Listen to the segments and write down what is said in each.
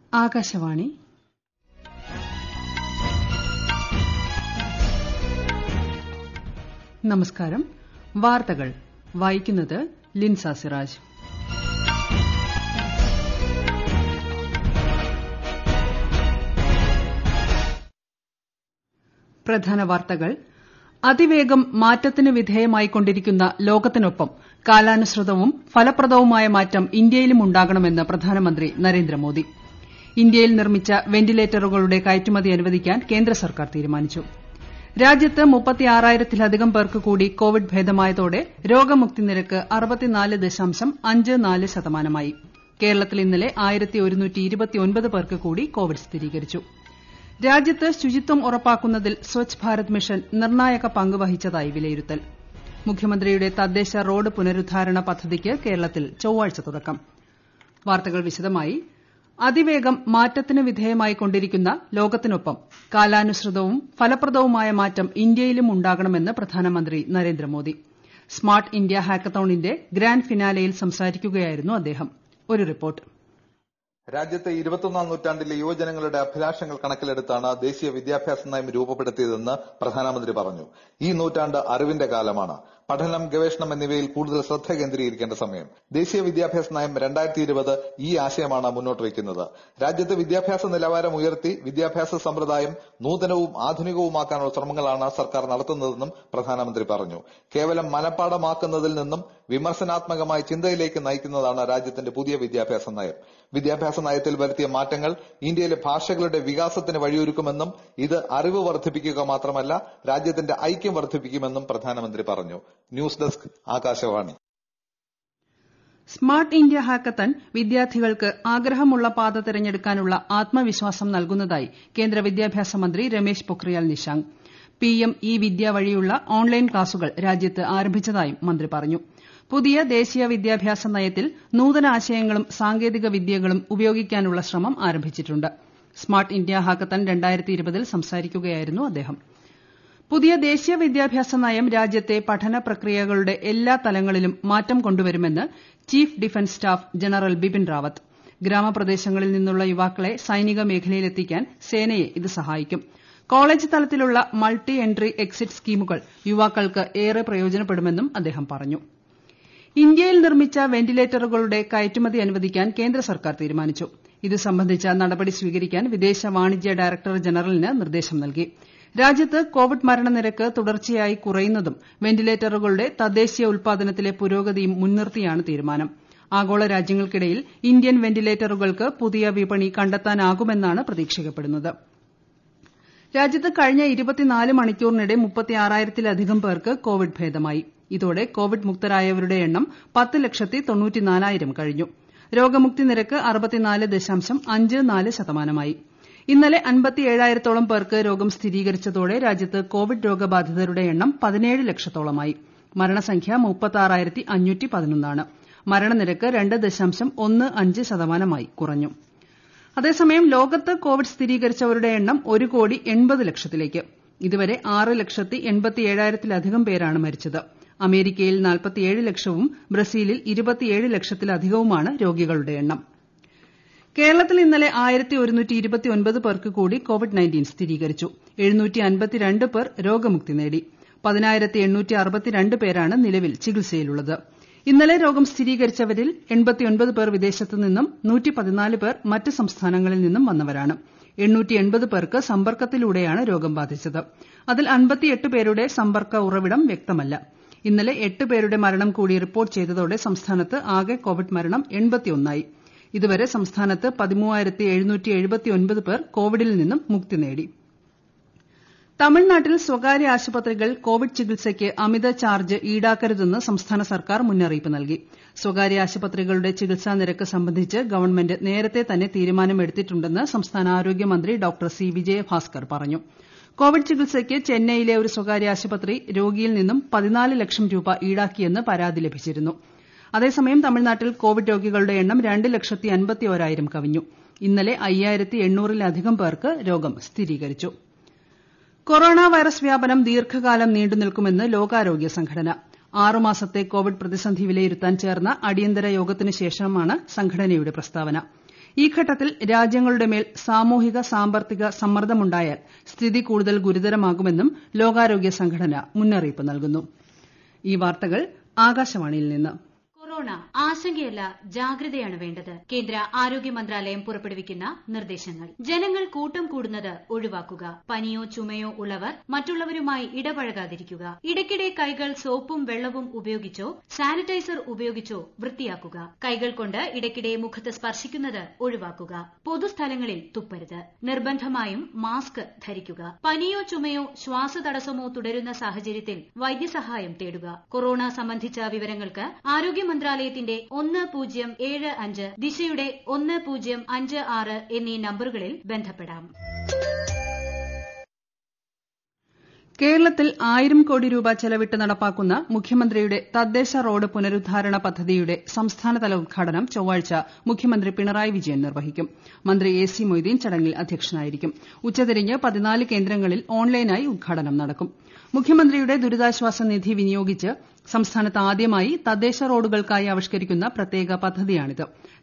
ആകാശവാണി നമസ്കാരം വാർത്തകൾ വായിക്കുന്നത് ലിൻസ സിറാജ് പ്രധാന വാർത്തകൾ അതിവേഗം മാറ്റത്തിന് വിധേയമായിക്കൊണ്ടിരിക്കുന്ന ലോകത്തിനൊപ്പം കാലാനുസൃതവും ഫലപ്രദവുമായ മാറ്റം ഇന്ത്യയിലും ഉണ്ടാകണമെന്ന് പ്രധാനമന്ത്രി നരേന്ദ്രമോദി ഇന്ത്യയിൽ നിർമ്മിച്ച വെന്റിലേറ്ററുകളുടെ കയറ്റുമതി അനുവദിക്കാൻ കേന്ദ്ര സർക്കാർ തീരുമാനിച്ചു രാജ്യത്ത് മുപ്പത്തിയാറായിരത്തിലധികം പേർക്ക് കൂടി കോവിഡ് ഭേദമായതോടെ രോഗമുക്തി നിരക്ക് ശതമാനമായി കേരളത്തിൽ ഇന്നലെ പേർക്ക് കൂടി കോവിഡ് സ്ഥിരീകരിച്ചു രാജ്യത്ത് ശുചിത്വം ഉറപ്പാക്കുന്നതിൽ സ്വച്ഛ് ഭാരത് മിഷൻ നിർണായക പങ്ക് വഹിച്ചതായി വിലയിരുത്തൽ മുഖ്യമന്ത്രിയുടെ തദ്ദേശ റോഡ് പുനരുദ്ധാരണ പദ്ധതിക്ക് കേരളത്തിൽ ചൊവ്വാഴ്ച തുടക്കം വാർത്തകൾ വിശദമായി അതിവേഗം മാറ്റത്തിന് വിധേയമായിക്കൊണ്ടിരിക്കുന്ന ലോകത്തിനൊപ്പം കാലാനുസൃതവും ഫലപ്രദവുമായ മാറ്റം ഇന്ത്യയിലും ഉണ്ടാകണമെന്ന് പ്രധാനമന്ത്രി നരേന്ദ്രമോദി സ്മാർട്ട് ഇന്ത്യ ഹാക്കത്തോണിന്റെ ഗ്രാൻഡ് ഫിനാലെയിൽ സംസാരിക്കുകയായിരുന്നു അദ്ദേഹം ഒരു റിപ്പോർട്ട് രാജ്യത്തെ ഇരുപത്തൊന്നാം നൂറ്റാണ്ടിലെ യുവജനങ്ങളുടെ അഭിലാഷങ്ങൾ കണക്കിലെടുത്താണ് ദേശീയ വിദ്യാഭ്യാസ നയം രൂപപ്പെടുത്തിയതെന്ന് പ്രധാനമന്ത്രി പറഞ്ഞു ഈ നൂറ്റാണ്ട് അറിവിന്റെ കാലമാണ് പഠനം ഗവേഷണം എന്നിവയിൽ കൂടുതൽ ശ്രദ്ധ കേന്ദ്രീകരിക്കേണ്ട സമയം ദേശീയ വിദ്യാഭ്യാസ നയം രണ്ടായിരത്തി ഇരുപത് ഈ ആശയമാണ് മുന്നോട്ട് വയ്ക്കുന്നത് രാജ്യത്ത് വിദ്യാഭ്യാസ നിലവാരം ഉയർത്തി വിദ്യാഭ്യാസ സമ്പ്രദായം നൂതനവും ആധുനികവുമാക്കാനുള്ള ശ്രമങ്ങളാണ് സർക്കാർ നടത്തുന്നതെന്നും പ്രധാനമന്ത്രി പറഞ്ഞു കേവലം മനഃപ്പാടമാക്കുന്നതിൽ നിന്നും വിമർശനാത്മകമായ ചിന്തയിലേക്ക് നയിക്കുന്നതാണ് രാജ്യത്തിന്റെ പുതിയ വിദ്യാഭ്യാസ നയം വിദ്യാഭ്യാസ നയത്തിൽ വരുത്തിയ മാറ്റങ്ങൾ ഇന്ത്യയിലെ ഭാഷകളുടെ വികാസത്തിന് വഴിയൊരുക്കുമെന്നും ഇത് അറിവ് വർദ്ധിപ്പിക്കുക മാത്രമല്ല രാജ്യത്തിന്റെ ഐക്യം വർദ്ധിപ്പിക്കുമെന്നും പ്രധാനമന്ത്രി പറഞ്ഞു news desk Akashvani smart India hackathon വിദ്യാർത്ഥികൾക്ക് ആഗ്രഹമുള്ള പാത തിരഞ്ഞെടുക്കാനുള്ള ആത്മവിശ്വാസം നൽകുന്നതായി കേന്ദ്ര വിദ്യാഭ്യാസ മന്ത്രി രമേശ് പൊഖ്രിയാൽ നിഷാങ്ക് പിഎം ഇ വിദ്യ വഴിയുള്ള ഓൺലൈൻ ക്ലാസുകൾ രാജ്യത്ത് ആരംഭിച്ചതായും മന്ത്രി പറഞ്ഞു പുതിയ ദേശീയ വിദ്യാഭ്യാസ നയത്തിൽ നൂതനാശയങ്ങളും സാങ്കേതിക വിദ്യകളും ഉപയോഗിക്കാനുള്ള ശ്രമം ആരംഭിച്ചിട്ടുണ്ട് സ്മാർട്ട് ഇന്ത്യ ഹാക്കത്തൺ ൽ സംസാരിക്കുകയായിരുന്നു അദ്ദേഹം പുതിയ ദേശീയ വിദ്യാഭ്യാസ നയം രാജ്യത്തെ പഠന പ്രക്രിയകളുടെ എല്ലാ തലങ്ങളിലും മാറ്റം കൊണ്ടുവരുമെന്ന് chief defence staff general Bipin Rawat ഗ്രാമപ്രദേശങ്ങളിൽ നിന്നുള്ള യുവാക്കളെ സൈനിക മേഖലയിലെത്തിക്കാൻ സേനയെ ഇത് സഹായിക്കും കോളേജ് തലത്തിലുള്ള മൾട്ടി എൻട്രി എക്സിറ്റ് സ്കീമുകൾ യുവാക്കൾക്ക് ഏറെ പ്രയോജനപ്പെടുമെന്നും അദ്ദേഹം പറഞ്ഞു ഇന്ത്യയിൽ നിർമ്മിച്ച വെന്റിലേറ്ററുകളുടെ കയറ്റുമതി അനുവദിക്കാൻ കേന്ദ്ര സർക്കാർ തീരുമാനിച്ചു ഇത് സംബന്ധിച്ച നടപടി സ്വീകരിക്കാൻ വിദേശ വാണിജ്യ ഡയറക്ടർ ജനറലിന് നിർദ്ദേശം നൽകി രാജ്യത്ത് കോവിഡ് മരണനിരക്ക് തുടർച്ചയായി കുറയുന്നതും വെന്റിലേറ്ററുകളുടെ തദ്ദേശീയ ഉൽപാദനത്തിലെ പുരോഗതിയും മുൻനിർത്തിയാണ് തീരുമാനം ആഗോള രാജ്യങ്ങൾക്കിടയിൽ ഇന്ത്യൻ വെന്റിലേറ്ററുകൾക്ക് പുതിയ വിപണി കണ്ടെത്താനാകുമെന്നാണ് പ്രതീക്ഷിക്കപ്പെടുന്നത് രാജ്യത്ത് കഴിഞ്ഞ മണിക്കൂറിനിടെ മുപ്പത്തിയാറായിരത്തിലധികം പേർക്ക് കോവിഡ് ഭേദമായി ഇതോടെ കോവിഡ് മുക്തരായവരുടെ എണ്ണം പത്ത് ലക്ഷത്തി തൊണ്ണൂറ്റിനാലായിരം കഴിഞ്ഞു രോഗമുക്തി നിരക്ക് അറുപത്തിനാല് ദശാംശം അഞ്ച് നാല് ശതമാനമായി ഇന്നലെ അൻപത്തിയേഴായിരത്തോളം പേർക്ക് രോഗം സ്ഥിരീകരിച്ചതോടെ രാജ്യത്ത് കോവിഡ് രോഗബാധിതരുടെ എണ്ണം പതിനേഴ് ലക്ഷത്തോളമായി മരണസംഖ്യ മുപ്പത്താറായിരത്തി അഞ്ഞൂറ്റി പതിനൊന്നാണ് മരണനിരക്ക് രണ്ട് ദശാംശം ഒന്ന് അഞ്ച് ശതമാനമായി കുറഞ്ഞു അതേസമയം ലോകത്ത് കോവിഡ് സ്ഥിരീകരിച്ചവരുടെ എണ്ണം ഒരു കോടി എൺപത് ലക്ഷത്തിലേക്ക് ഇതുവരെ ആറ് ലക്ഷത്തി എൺപത്തിയേഴായിരത്തിലധികം പേരാണ് മരിച്ചത് അമേരിക്കയിൽ നാൽപ്പത്തിയേഴ് ലക്ഷവും ബ്രസീലിൽ ഇരുപത്തിയേഴ് ലക്ഷത്തിലധികവുമാണ് രോഗികളുടെ എണ്ണം കേരളത്തിൽ ഇന്നലെ ആയിരത്തി ഒരുന്നൂറ്റി ഇരുപത്തിയൊൻപത് പേർക്ക് കൂടി കോവിഡ് സ്ഥിരീകരിച്ചു എഴുന്നൂറ്റി അൻപത്തിരണ്ട് പേർ രോഗമുക്തി നേടി പതിനായിരത്തി എണ്ണൂറ്റി അറുപത്തിരണ്ട് പേരാണ് നിലവിൽ ചികിത്സയിലുള്ളത് ഇന്നലെ രോഗം സ്ഥിരീകരിച്ചവരിൽ എൺപത്തിയൊൻപത് പേർ വിദേശത്ത് നിന്നും നൂറ്റി പതിനാല് പേർ മറ്റ് സംസ്ഥാനങ്ങളിൽ നിന്നും വന്നവരാണ് എണ്ണൂറ്റി എൺപത് പേർക്ക് സമ്പർക്കത്തിലൂടെയാണ് രോഗം ബാധിച്ചത് അതിൽ അൻപത്തിയെട്ട് പേരുടെ സമ്പർക്ക ഉറവിടം വ്യക്തമല്ല ഇന്നലെ എട്ട് പേരുടെ മരണം കൂടി റിപ്പോർട്ട് ചെയ്തതോടെ സംസ്ഥാനത്ത് ആകെ കോവിഡ് മരണം എൺപത്തിയൊന്നായി ഇതുവരെ സംസ്ഥാനത്ത് പതിമൂവായിരത്തി എഴുന്നൂറ്റി എഴുപത്തിയൊൻപത് പേർ കോവിഡിൽ നിന്നും മുക്തി നേടി തമിഴ്നാട്ടിൽ സ്വകാര്യ ആശുപത്രികൾ കോവിഡ് ചികിത്സയ്ക്ക് അമിത ചാർജ് ഈടാക്കരുതെന്ന് സംസ്ഥാന സർക്കാർ മുന്നറിയിപ്പ് നൽകി സ്വകാര്യ ആശുപത്രികളുടെ ചികിത്സാ നിരക്ക് സംബന്ധിച്ച് ഗവൺമെന്റ് നേരത്തെ തന്നെ തീരുമാനമെടുത്തിട്ടുണ്ടെന്ന് സംസ്ഥാന ആരോഗ്യമന്ത്രി ഡോക്ടർ സി വിജയഭാസ്കർ പറഞ്ഞു കോവിഡ് ചികിത്സയ്ക്ക് ചെന്നൈയിലെ ഒരു സ്വകാര്യ ആശുപത്രി രോഗിയിൽ നിന്നും പതിനാല് ലക്ഷം രൂപ ഈടാക്കിയെന്ന് പരാതി ലഭിച്ചിരുന്നു അതേസമയം തമിഴ്നാട്ടിൽ കോവിഡ് രോഗികളുടെ എണ്ണം രണ്ട് ലക്ഷത്തി അൻപത്തിയോരായിരം കവിഞ്ഞു ഇന്നലെ അയ്യായിരത്തി എണ്ണൂറിലധികം പേർക്ക് രോഗം സ്ഥിരീകരിച്ചു കൊറോണ വൈറസ് വ്യാപനം ദീർഘകാലം നീണ്ടുനിൽക്കുമെന്ന് ലോകാരോഗ്യ സംഘടന ആറുമാസത്തെ കോവിഡ് പ്രതിസന്ധി വിലയിരുത്താൻ ചേർന്ന അടിയന്തര യോഗത്തിനു ശേഷമാണ് സംഘടനയുടെ പ്രസ്താവന ഈ ഘട്ടത്തിൽ രാജ്യങ്ങളുടെ മേൽ സാമൂഹിക സാമ്പത്തിക സമ്മർദ്ദമുണ്ടായാൽ സ്ഥിതി കൂടുതൽ ഗുരുതരമാകുമെന്നും ലോകാരോഗ്യ സംഘടന മുന്നറിയിപ്പ് നൽകുന്നു ഈ വാർത്തകൾ ആകാശവാണിയിൽ നിന്ന് കൊറോണ ആശങ്കയല്ല ജാഗ്രതയാണ് വേണ്ടത് കേന്ദ്ര ആരോഗ്യ മന്ത്രാലയം പുറപ്പെടുവിക്കുന്ന നിർദ്ദേശങ്ങൾ ജനങ്ങൾ കൂട്ടം കൂടുന്നത് ഒഴിവാക്കുക പനിയോ ചുമയോ ഉള്ളവർ മറ്റുള്ളവരുമായി ഇടപഴകാതിരിക്കുക ഇടയ്ക്കിടെ കൈകൾ സോപ്പും വെള്ളവും ഉപയോഗിച്ചോ സാനിറ്റൈസർ ഉപയോഗിച്ചോ വൃത്തിയാക്കുക കൈകൾ കൊണ്ട് ഇടയ്ക്കിടെ മുഖത്ത് സ്പർശിക്കുന്നത് ഒഴിവാക്കുക പൊതുസ്ഥലങ്ങളിൽ തുപ്പരുത് നിർബന്ധമായും മാസ്ക് ധരിക്കുക പനിയോ ചുമയോ ശ്വാസതടസ്സമോ തുടരുന്ന സാഹചര്യത്തിൽ വൈദ്യസഹായം തേടുക കൊറോണ സംബന്ധിച്ച വിവരങ്ങൾക്ക് ആരോഗ്യ മന്ത്രാലയത്തിന്റെ ഒന്ന് പൂജ്യം ഏഴ് അഞ്ച് ദിശയുടെ ഒന്ന് പൂജ്യം അഞ്ച് ആറ് എന്നീ നമ്പറുകളിൽ ബന്ധപ്പെടാം കേരളത്തിൽ ആയിരം കോടി രൂപ ചെലവിട്ട് നടപ്പാക്കുന്ന മുഖ്യമന്ത്രിയുടെ തദ്ദേശ റോഡ് പുനരുദ്ധാരണ പദ്ധതിയുടെ സംസ്ഥാനതല ഉദ്ഘാടനം ചൊവ്വാഴ്ച മുഖ്യമന്ത്രി പിണറായി വിജയൻ നിർവഹിക്കും മന്ത്രി എ സി മൊയ്തീൻ ചടങ്ങിൽ അധ്യക്ഷനായിരിക്കും ഉച്ചതിരിഞ്ഞ് പതിനാല് കേന്ദ്രങ്ങളിൽ ഓൺലൈനായി ഉദ്ഘാടനം നടക്കും മുഖ്യമന്ത്രിയുടെ ദുരിതാശ്വാസ നിധി വിനിയോഗിച്ച് സംസ്ഥാനത്ത് ആദ്യമായി തദ്ദേശ റോഡുകൾക്കായി ആവിഷ്കരിക്കുന്ന പ്രത്യേക പദ്ധതിയാണിത്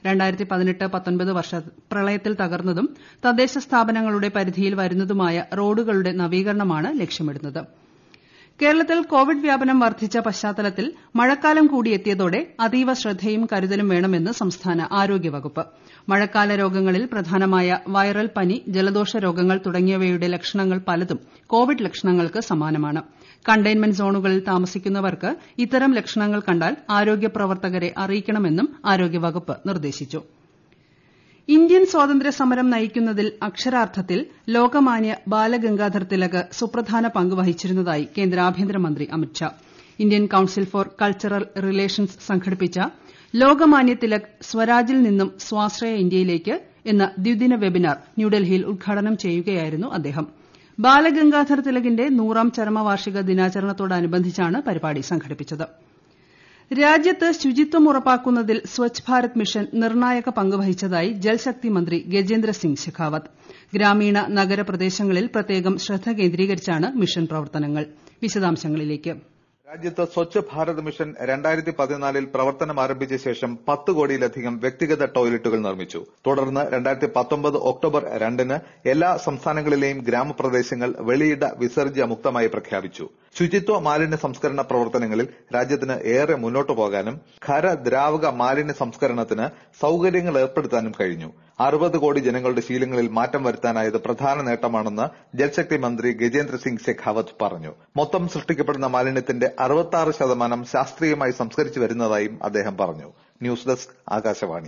വർഷ പ്രളയത്തിൽ തകർന്നതും തദ്ദേശ സ്ഥാപനങ്ങളുടെ പരിധിയിൽ വരുന്നതുമായ റോഡുകളുടെ നവീകരണമാണ് ലക്ഷ്യമിടുന്നത് കേരളത്തിൽ കോവിഡ് വ്യാപനം വർദ്ധിച്ച പശ്ചാത്തലത്തിൽ മഴക്കാലം കൂടിയെത്തിയതോടെ അതീവ ശ്രദ്ധയും കരുതലും വേണമെന്ന് സംസ്ഥാന ആരോഗ്യവകുപ്പ് മഴക്കാല രോഗങ്ങളിൽ പ്രധാനമായ വൈറൽ പനി ജലദോഷ രോഗങ്ങൾ തുടങ്ങിയവയുടെ ലക്ഷണങ്ങൾ പലതും കോവിഡ് ലക്ഷണങ്ങൾക്ക് സമാനമാണ് കണ്ടെയ്ൻമെന്റ് സോണുകളിൽ താമസിക്കുന്നവർക്ക് ഇത്തരം ലക്ഷണങ്ങൾ കണ്ടാൽ ആരോഗ്യ പ്രവർത്തകരെ അറിയിക്കണമെന്നും ആരോഗ്യവകുപ്പ് നിർദ്ദേശിച്ചു ഇന്ത്യൻ സ്വാതന്ത്ര്യ സമരം നയിക്കുന്നതിൽ അക്ഷരാർത്ഥത്തിൽ ലോകമാന്യ ബാലഗംഗാധർ തിലക് സുപ്രധാന പങ്ക് വഹിച്ചിരുന്നതായി കേന്ദ്ര ആഭ്യന്തരമന്ത്രി Amit Shah Indian council for cultural relations സംഘടിപ്പിച്ച ലോകമാന്യ തിലക് സ്വരാജിൽ നിന്നും സ്വാശ്രയ ഇന്ത്യയിലേക്ക് എന്ന ദ്വിദിന വെബിനാർ ന്യൂഡൽഹിയിൽ ഉദ്ഘാടനം ചെയ്യുകയായിരുന്നു അദ്ദേഹം ബാലഗംഗാധർ തിലകിന്റെ നൂറാം ചരമവാർഷിക ദിനാചരണത്തോടനുബന്ധിച്ചാണ് പരിപാടി സംഘടിപ്പിച്ചത് രാജ്യത്ത് ശുചിത്വം ഉറപ്പാക്കുന്നതിൽ സ്വച്ഛ് ഭാരത് മിഷൻ നിർണായക പങ്ക് വഹിച്ചതായി ജൽശക്തി മന്ത്രി ഗജേന്ദ്ര സിംഗ് ശെഖാവത്ത് ഗ്രാമീണ നഗര പ്രദേശങ്ങളിൽ പ്രത്യേകം ശ്രദ്ധ കേന്ദ്രീകരിച്ചാണ് മിഷൻ പ്രവർത്തനങ്ങൾ വിശദാംശങ്ങളിലേക്ക് രാജ്യത്ത് സ്വച്ഛ് ഭാരത് മിഷൻ രണ്ടായിരത്തി പതിനാലിൽ പ്രവർത്തനം ആരംഭിച്ച ശേഷം പത്ത് കോടിയിലധികം വ്യക്തിഗത ടോയ്ലറ്റുകൾ നിർമ്മിച്ചു തുടർന്ന് രണ്ടായിരത്തി പത്തൊമ്പത് ഒക്ടോബർ രണ്ടിന് എല്ലാ സംസ്ഥാനങ്ങളിലെയും ഗ്രാമപ്രദേശങ്ങൾ വെളിയിട വിസർജ്യ മുക്തമായി പ്രഖ്യാപിച്ചു ശുചിത്വ മാലിന്യ സംസ്കരണ പ്രവർത്തനങ്ങളിൽ രാജ്യത്തിന് ഏറെ മുന്നോട്ടു പോകാനും ഖര ദ്രാവക മാലിന്യ സംസ്കരണത്തിന് സൌകര്യങ്ങൾ ഏർപ്പെടുത്താനും കഴിഞ്ഞു അറുപത് കോടി ജനങ്ങളുടെ ശീലങ്ങളിൽ മാറ്റം വരുത്താനായത് പ്രധാന നേട്ടമാണെന്ന് ജൽശക്തി മന്ത്രി ഗജേന്ദ്ര സിംഗ് ശെഖാവത്ത് പറഞ്ഞു മൊത്തം സൃഷ്ടിക്കപ്പെടുന്ന മാലിന്യത്തിന്റെ അറുപത്തി ശതമാനം ശാസ്ത്രീയമായി സംസ്കരിച്ചു വരുന്നതായും അദ്ദേഹം പറഞ്ഞു ന്യൂസ് ഡെസ്ക് ആകാശവാണി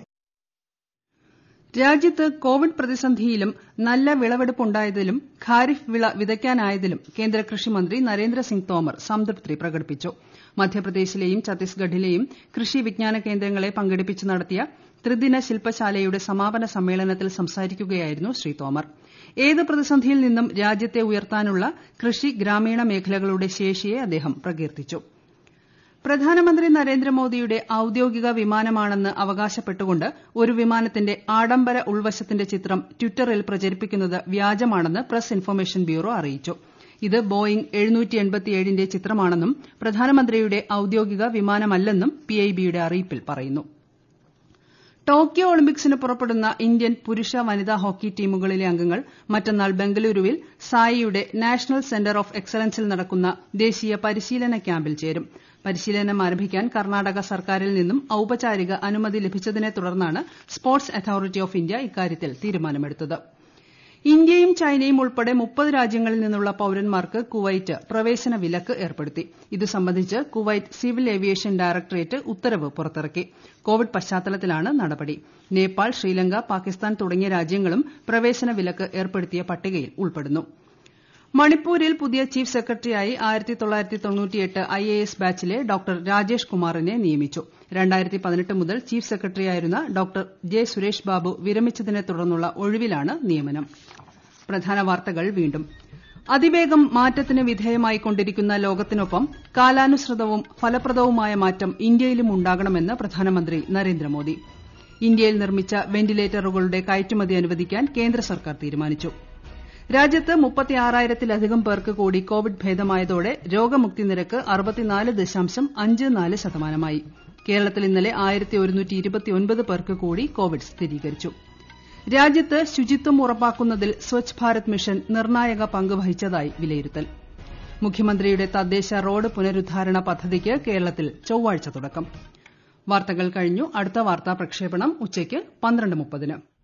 രാജ്യത്ത് കോവിഡ് പ്രതിസന്ധിയിലും നല്ല വിളവെടുപ്പുണ്ടായതിലും ഖാരിഫ് വിള വിതയ്ക്കാനായതിലും കേന്ദ്ര കൃഷിമന്ത്രി നരേന്ദ്രസിംഗ് തോമർ സംതൃപ്തി പ്രകടിപ്പിച്ചു മധ്യപ്രദേശിലെയും ഛത്തീസ്ഗഡിലെയും കൃഷി വിജ്ഞാന കേന്ദ്രങ്ങളെ പങ്കെടുപ്പിച്ച് നടത്തിയ ത്രിദിന ശില്പശാലയുടെ സമാപന സമ്മേളനത്തിൽ സംസാരിക്കുകയായിരുന്നു ശ്രീ തോമർ ഏത് പ്രതിസന്ധിയിൽ നിന്നും രാജ്യത്തെ ഉയർത്താനുള്ള കൃഷി ഗ്രാമീണ മേഖലകളുടെ ശേഷിയെ അദ്ദേഹം പ്രകീർത്തിച്ചു പ്രധാനമന്ത്രി നരേന്ദ്രമോദിയുടെ ഔദ്യോഗിക വിമാനമാണെന്ന് അവകാശപ്പെട്ടുകൊണ്ട് ഒരു വിമാനത്തിന്റെ ആഡംബര ഉൾവശത്തിന്റെ ചിത്രം ട്വിറ്ററിൽ പ്രചരിപ്പിക്കുന്നത് വ്യാജമാണെന്ന് പ്രസ് ഇൻഫർമേഷൻ ബ്യൂറോ അറിയിച്ചു ഇത് ബോയിംഗ് ന്റെ ചിത്രമാണെന്നും പ്രധാനമന്ത്രിയുടെ ഔദ്യോഗിക വിമാനമല്ലെന്നും പിഐബിയുടെ അറിയിപ്പിൽ പറയുന്നു ടോക്കിയോ ഒളിമ്പിക്സിന് പുറപ്പെടുന്ന ഇന്ത്യൻ പുരുഷ വനിതാ ഹോക്കി ടീമുകളിലെ അംഗങ്ങൾ മറ്റന്നാൾ ബംഗളൂരുവിൽ സായിയുടെ നാഷണൽ സെന്റർ ഓഫ് എക്സലൻസിൽ നടക്കുന്ന ദേശീയ പരിശീലന ക്യാമ്പിൽ ചേരും പരിശീലനം ആരംഭിക്കാൻ കർണാടക സർക്കാരിൽ നിന്നും ഔപചാരിക അനുമതി ലഭിച്ചതിനെ തുടർന്നാണ് സ്പോർട്സ് അതോറിറ്റി ഓഫ് ഇന്ത്യ ഇക്കാര്യത്തിൽ തീരുമാനമെടുത്തത് ഇന്ത്യയും ചൈനയും ഉൾപ്പെടെ മുപ്പത് രാജ്യങ്ങളിൽ നിന്നുള്ള പൌരന്മാർക്ക് കുവൈറ്റ് പ്രവേശന വിലക്ക് ഏർപ്പെടുത്തി ഇത് സംബന്ധിച്ച് കുവൈറ്റ് സിവിൽ ഏവിയേഷൻ ഡയറക്ടറേറ്റ് ഉത്തരവ് പുറത്തിറക്കി കോവിഡ് പശ്ചാത്തലത്തിലാണ് നടപടി നേപ്പാൾ ശ്രീലങ്ക പാകിസ്ഥാൻ തുടങ്ങിയ രാജ്യങ്ങളും പ്രവേശന വിലക്ക് ഏർപ്പെടുത്തിയ പട്ടികയിൽ ഉൾപ്പെടുന്നു മണിപ്പൂരിൽ പുതിയ ചീഫ് സെക്രട്ടറിയായി ഐ എ എസ് ബാച്ചിലെ ഡോക്ടർ രാജേഷ് കുമാറിനെ നിയമിച്ചു മുതൽ ചീഫ് സെക്രട്ടറിയായിരുന്ന ഡോക്ടർ ജെ സുരേഷ് ബാബു വിരമിച്ചതിനെ തുടർന്നുള്ള ഒഴിവിലാണ് നിയമനം പ്രധാന വാർത്തകൾ വീണ്ടും അതിവേഗം മാറ്റത്തിന് വിധേയമായിക്കൊണ്ടിരിക്കുന്ന ലോകത്തിനൊപ്പം കാലാനുസൃതവും ഫലപ്രദവുമായ മാറ്റം ഇന്ത്യയിലും ഉണ്ടാകണമെന്ന് പ്രധാനമന്ത്രി നരേന്ദ്രമോദി ഇന്ത്യയിൽ നിർമ്മിച്ച വെന്റിലേറ്ററുകളുടെ കയറ്റുമതി അനുവദിക്കാൻ കേന്ദ്ര സർക്കാർ തീരുമാനിച്ചു രാജ്യത്ത് മുപ്പത്തിയാറായിരത്തിലധികം പേർക്ക് കൂടി കോവിഡ് ഭേദമായതോടെ രോഗമുക്തി നിരക്ക് അറുപത്തിനാല് ദശാംശം അഞ്ച് നാല് ശതമാനമായി കേരളത്തിൽ ഇന്നലെ ആയിരത്തി ഒരുന്നൂറ്റി ഇരുപത്തിയൊൻപത് പേർക്ക് കൂടി കോവിഡ് സ്ഥിരീകരിച്ചു രാജ്യത്ത് ശുചിത്വം ഉറപ്പാക്കുന്നതിൽ സ്വച്ഛ് ഭാരത് മിഷൻ നിർണായക പങ്ക് വഹിച്ചതായി വിലയിരുത്തൽ മുഖ്യമന്ത്രിയുടെ തദ്ദേശ റോഡ് പുനരുദ്ധാരണ പദ്ധതിക്ക് കേരളത്തിൽ ചൊവ്വാഴ്ച തുടക്കം വാർത്തകൾ കഴിഞ്ഞു അടുത്ത വാർത്താ പ്രക്ഷേപണം ഉച്ചയ്ക്ക് പന്ത്രണ്ട് മുപ്പതിന്